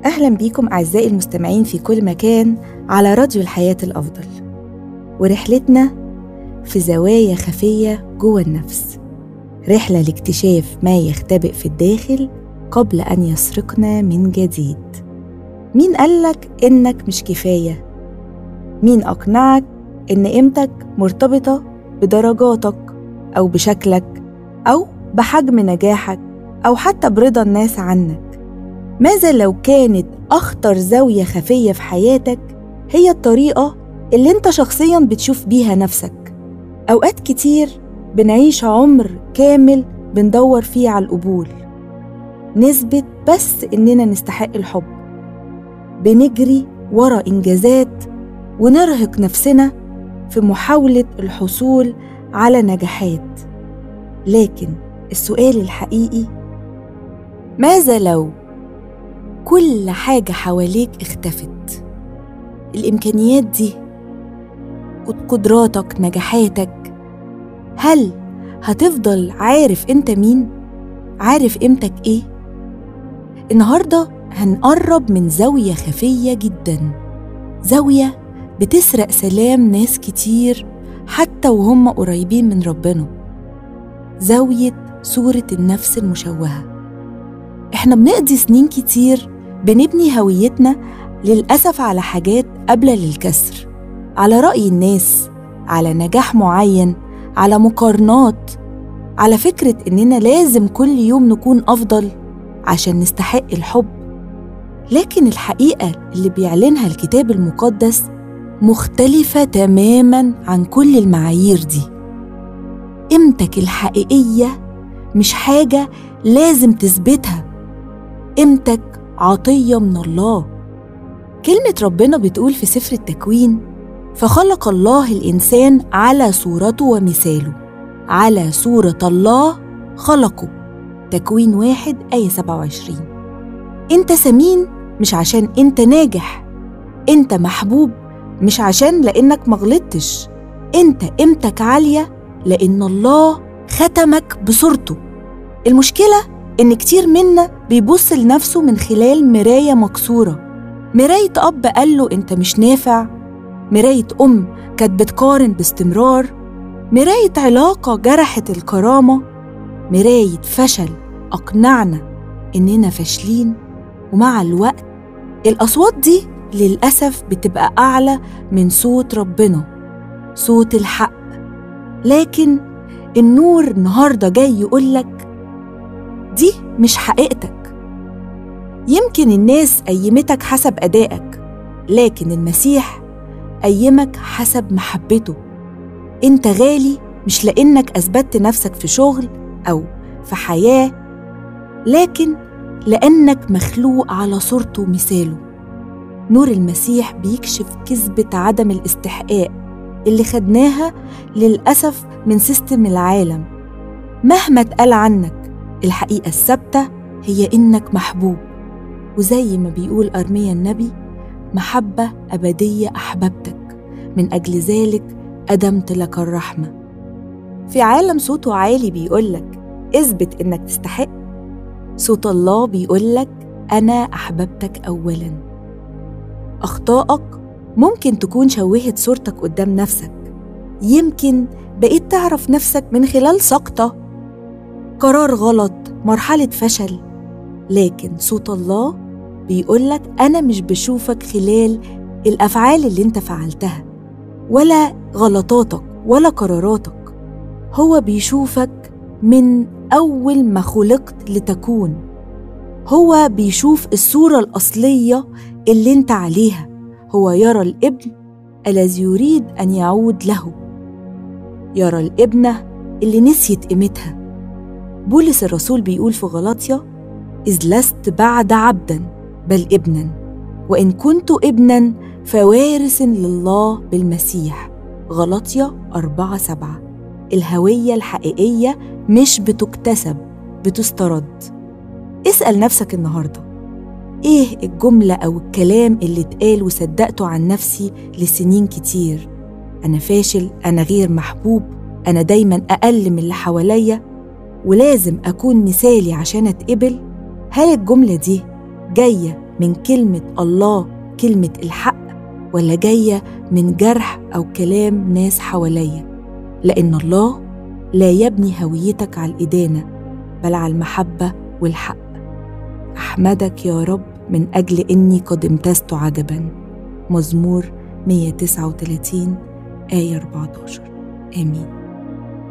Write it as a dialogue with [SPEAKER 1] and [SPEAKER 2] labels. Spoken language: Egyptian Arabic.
[SPEAKER 1] أهلا بيكم أعزائي المستمعين في كل مكان على راديو الحياة الأفضل ورحلتنا في زوايا خفية جوه النفس رحلة لاكتشاف ما يختبئ في الداخل قبل أن يسرقنا من جديد مين قالك إنك مش كفاية؟ مين أقنعك إن قيمتك مرتبطة بدرجاتك أو بشكلك أو بحجم نجاحك أو حتى برضا الناس عنك ماذا لو كانت أخطر زاوية خفية في حياتك هي الطريقة اللي أنت شخصيا بتشوف بيها نفسك أوقات كتير بنعيش عمر كامل بندور فيه على القبول نثبت بس إننا نستحق الحب بنجري ورا إنجازات ونرهق نفسنا في محاولة الحصول على نجاحات لكن السؤال الحقيقي ماذا لو كل حاجة حواليك اختفت الإمكانيات دي قدراتك نجاحاتك هل هتفضل عارف انت مين؟ عارف قيمتك ايه؟ النهارده هنقرب من زاوية خفية جدا زاوية بتسرق سلام ناس كتير حتى وهم قريبين من ربنا زاوية صورة النفس المشوهة احنا بنقضي سنين كتير بنبني هويتنا للأسف على حاجات قابلة للكسر على رأي الناس على نجاح معين على مقارنات على فكرة إننا لازم كل يوم نكون أفضل عشان نستحق الحب لكن الحقيقة اللي بيعلنها الكتاب المقدس مختلفة تماماً عن كل المعايير دي قيمتك الحقيقية مش حاجة لازم تثبتها قيمتك عطية من الله كلمة ربنا بتقول في سفر التكوين فخلق الله الإنسان على صورته ومثاله على صورة الله خلقه تكوين واحد آية 27 أنت سمين مش عشان أنت ناجح أنت محبوب مش عشان لأنك مغلطتش أنت قيمتك عالية لأن الله ختمك بصورته المشكلة إن كتير منا بيبص لنفسه من خلال مراية مكسورة مراية أب قال له أنت مش نافع مراية أم كانت بتقارن باستمرار مراية علاقة جرحت الكرامة مراية فشل أقنعنا إننا فاشلين ومع الوقت الأصوات دي للأسف بتبقى أعلى من صوت ربنا صوت الحق لكن النور النهارده جاي يقولك دي مش حقيقتك يمكن الناس قيمتك حسب أدائك لكن المسيح قيمك حسب محبته انت غالي مش لأنك أثبتت نفسك في شغل أو في حياة لكن لأنك مخلوق على صورته ومثاله نور المسيح بيكشف كذبة عدم الاستحقاق اللي خدناها للأسف من سيستم العالم مهما اتقال عنك الحقيقة الثابتة هي إنك محبوب وزي ما بيقول أرميا النبي محبة أبدية أحببتك من أجل ذلك أدمت لك الرحمة في عالم صوته عالي بيقولك اثبت إنك تستحق صوت الله بيقولك أنا أحببتك أولاً أخطائك ممكن تكون شوهت صورتك قدام نفسك يمكن بقيت تعرف نفسك من خلال سقطة قرار غلط مرحلة فشل لكن صوت الله بيقولك أنا مش بشوفك خلال الأفعال اللي أنت فعلتها ولا غلطاتك ولا قراراتك هو بيشوفك من أول ما خلقت لتكون هو بيشوف الصورة الأصلية اللي أنت عليها هو يرى الابن الذي يريد أن يعود له يرى الابنة اللي نسيت قيمتها بولس الرسول بيقول في غلاطيا إذ لست بعد عبدا بل ابنا وإن كنت ابنا فوارث لله بالمسيح غلاطيا أربعة سبعة الهوية الحقيقية مش بتكتسب بتسترد اسأل نفسك النهارده ايه الجملة أو الكلام اللي اتقال وصدقته عن نفسي لسنين كتير أنا فاشل أنا غير محبوب أنا دايما أقل من اللي حواليا ولازم أكون مثالي عشان أتقبل هل الجملة دي جاية من كلمة الله كلمة الحق ولا جاية من جرح أو كلام ناس حواليا لأن الله لا يبني هويتك على الإدانة بل على المحبة والحق أحمدك يا رب من أجل إني قد امتزت عجبا مزمور 139 آية 14 آمين